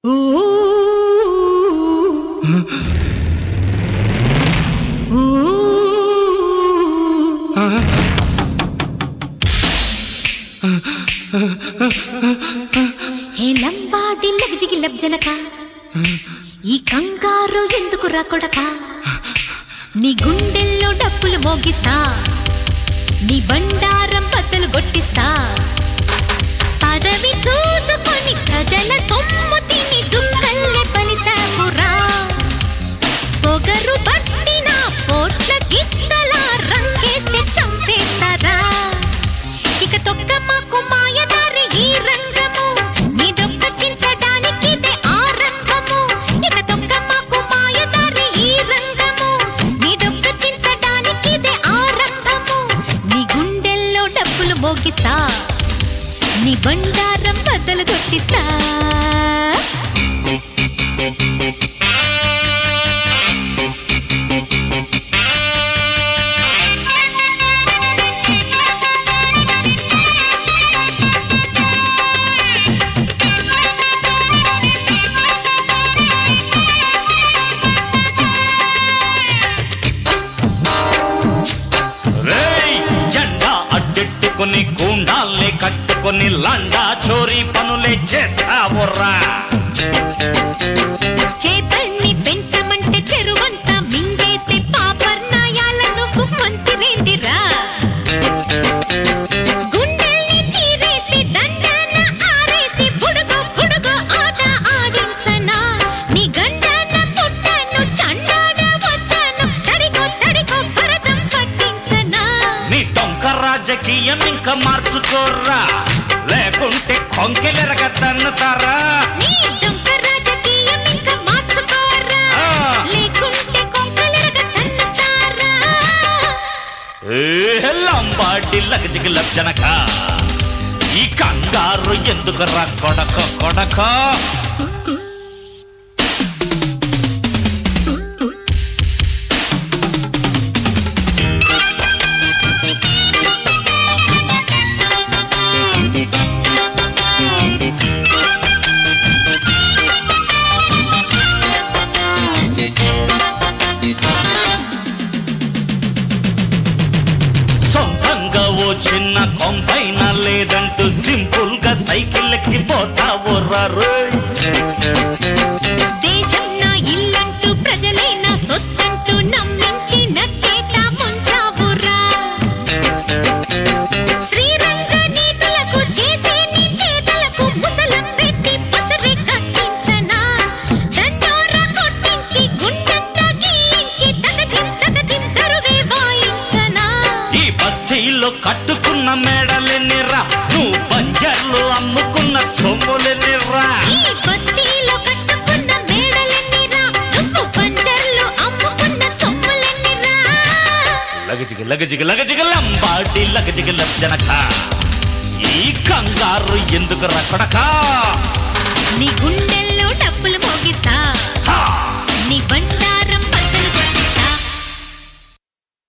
హే లంబాడి లగజిగి లబ్జనక ఈ కంగారు ఎందుకు రా కొడక నీ గుండెల్లో డప్పులు మోగిస్తా నీ బండారం బద్దలు కొట్టిస్తా పదవి చూసుకొని ప్రజల సొమ్ము తిని దుక్కల్లె పలిసాపురా పొగరు పట్టిన పోట్ల గిత్తల రంగేస్తే చంపేస్తారా ఇక తొక్క మాకు మాయదారి ఈ రంగము నీ దొక్క చించడానికి ఇదే ఆరంభము ఇక తొక్క మాకు మాయదారి ఈ రంగము నీ దొక్క చించడానికి ఇదే ఆరంభము నీ గుండెల్లో డబ్బులు మోగిస్తా నీ బండారం బద్దలు కొట్టిస్తా రేయ్ జెండా అడ్డెట్టుకుని గుండాల్ని కట్టుకుని లండా చోరీ పనులే చేస్తావురా చేపల్ని పెంచమంటే చెరువంతా మింగేసి పాపర్నాయాల నువ్వు మంత్రిరేందిరా గుండెల్ని చీరేసి దండాన ఆరేసి బుడుగు బుడుగు ఆట ఆడించనా నీ గండాన పుట్టాను చండాడ వచ్చాను తడిగో తడిగో భరతం పట్టించనా నీ డొంక రాజకీయం ఇంకా మార్చుకోర్రా లేకుంటే కొంకెలెరగ తన్నుతారా నీ దొంగ రాజకీయం ఇంకా మార్చుకోరా ఆ. లేకుంటే కొంకలెరగ తన్నుతారా ఏ లంబాడి లగజిగి లబ్జనక ఈ కంగారు ఎందుకు రా కొడక కొడక సొంతంగా ఓ చిన్న కొంపైన లేదంటూ సింపుల్ గా సైకిల్ ఎక్కి పోతావు రోయ్ దేశం నా ఇల్లంటూ ప్రజలే నా సొత్తంటూ నమ్మించి నట్టేట ముంచావురా శ్రీరంగ నీతులకు చేసే నీ చేతలకు ముసలం పెట్టి పసరి కట్టించనా దండోరా కొట్టించి గుండంతా గీయించి తగదిం తగదిం దరువే వాయించనా ఈ బస్తీలో కట్టుకున్న మేడలెన్నిరా నువ్వు పంజర్లు అమ్ముకున్న సొమ్ములెన్నిరా ఈ బస్తీలో కట్టుకున్న మేడలెన్నిరా నువ్వు పంజర్లు అమ్ముకున్న సొమ్ములెన్నిరా లగజిగ లగజిగ లగజిగ లంబాడి లగజిగ లబ్జనక ఈ కంగారు ఎందుకు రా కొడకా నీ గుండె